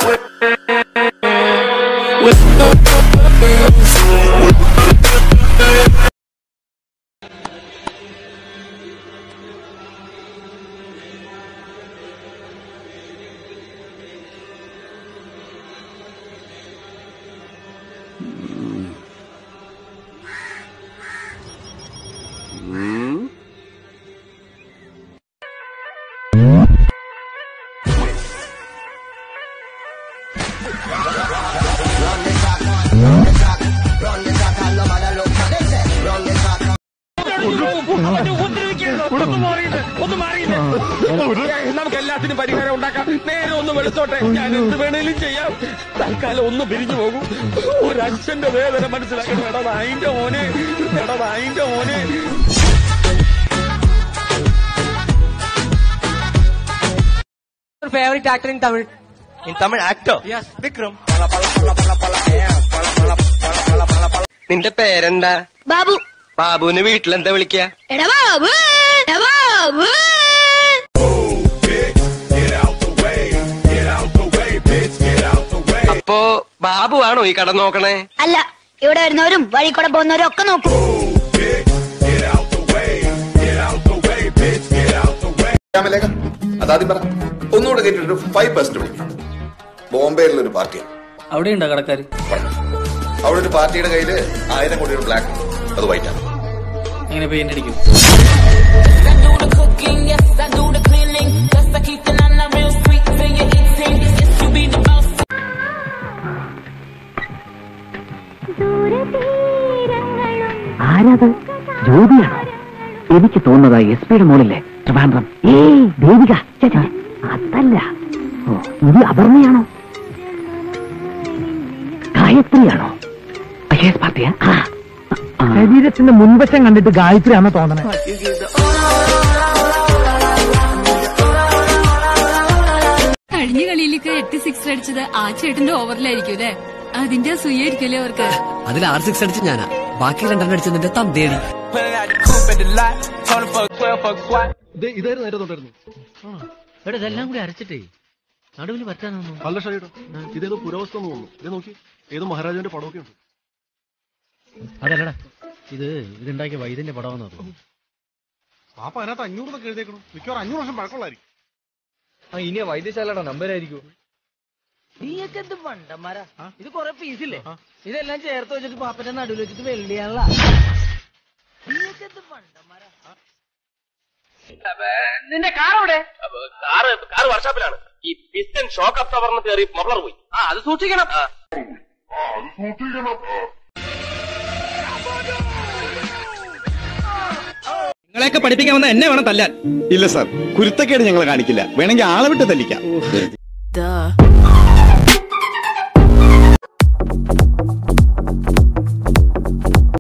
നമുക്ക് എല്ലാത്തിനും പരിഹാരം ഉണ്ടാക്കാം നേരെ ഒന്ന് വെളുത്തോട്ടെ ഞാൻ എന്ത് വേണേലും ചെയ്യാം തൽക്കാലം ഒന്ന് പിരിഞ്ഞു പോകും ഒരു അച്ഛന്റെ വേദന മനസ്സിലാക്കണം എടാ നായിന്റെ മോനെ എടാ നായിന്റെ മോനെ favorite actor in Tamil? In Tamil actor? Yes. Vikram. നിന്റെ പേരെന്താ ബാബു ബാബുവിന് വീട്ടിലെന്താ വിളിക്ക എടാ ബാബു എടാ ബാബു അപ്പോ ബാബു ആണോ ഈ കട നോക്കണേ അല്ല ഇവിടെ വരുന്നവരും വഴി കൂടെ പോകുന്നവരും ഒക്കെ നോക്കും രാമലേഖ അതാദ്യം പറ ഒന്നുകൂടെ കേട്ടിട്ട് ഫൈവ് പെർസെന്റ് വിളിക്കും ബോംബെയിലുള്ള ഒരു പാർട്ടിയാണ് അവിടെ ഉണ്ടോ കടക്കാര് അവിടെ ഒരു പാർട്ടിയുടെ കയ്യില് ആയിരം കോടിയുടെ ബ്ലാക്ക് അത് വൈറ്റ് ആണ് എങ്ങനെ പെയിന്റ് അടിക്കും ആരത് ജ്യോതിയാണോ എനിക്ക് തോന്നുന്നത് എസ് പിയുടെ മോളില്ലേ ട്രിവാൻഡ്രം ഏയ് ദേവിക ഛെ, ഛെ, അതല്ല ഓ ഇത് അപർണയാണോ ഗായത്രിയാണോ ഐ പാർട്ടിയാ ശരീരത്തിന്റെ മുൻവശം കണ്ടിട്ട് ഗായത്രിയാണോ തോന്നണേ കഴിഞ്ഞ കളിയിലേക്ക് എട്ട് സിക്സ് അടിച്ചത് ആ ചേട്ടന്റെ ഓവറിലായിരിക്കും അല്ലേ അതിന്റെ അസൂയായിരിക്കുമല്ലേ അവർക്ക് അതിൽ ആറ് സിക്സ് അടിച്ച് ഞാനാ ബാക്കി രണ്ടെണ്ണം അടിച്ച് നിന്റെ തന്തേടി ഇവിടെ ഇതെല്ലാം കൂടി അരച്ചിട്ടേ നടുവിൽ പറ്റാനൊന്നു അല്ല ഷൈഡോ ഇതേതോ പുരാവസ്ഥ എന്ന് തോന്നുന്നു ഇതേ നോക്കി ഏതോ മഹാരാജാവിന്റെ പടമൊക്കെ ഉണ്ട് അതല്ലടാ ഇത് ഇതുണ്ടാക്കിയ വൈദ്യന്റെ പടമാണെന്ന് തോന്നുന്നു പാപ്പ അതിനകത്ത് അഞ്ഞൂറ് എന്നൊക്കെ എഴുതേക്കണം മിക്കവാറും അഞ്ഞൂറ് വർഷം പഴക്കമുള്ളായിരിക്കും ഇനി വൈദ്യശാലയുടെ നമ്പരായിരിക്കും നീയൊക്കെ എന്ത് പണ്ടന്മാരാ ഇത് കൊറേ പീസില്ലേ ഇതെല്ലാം ചേർത്ത് വെച്ചിട്ട് പാപ്പന്റെ നടുവിൽ വെച്ചിട്ട് വെള്ളിയാണല്ല നീയൊക്കെ എന്ത് പണ്ടന്മാരാ നിന്റെ കാറവിടെ കാറ് കാറ് വർഷാപ്പിലാണ് ഈ പിസ്റ്റൻ ഷോക്ക് അബ്സോർബറിന് കയറി മഫ്ലർ പോയി ആ അത് സൂക്ഷിക്കണം നിങ്ങളെയൊക്കെ പഠിപ്പിക്കാൻ വന്ന എന്നെ വേണം തല്ലാൻ ഇല്ല സാർ കുരുത്തക്കേട് ഞങ്ങൾ കാണിക്കില്ല വേണമെങ്കിൽ ആളെ വിട്ട് തല്ലിക്കാം ദാ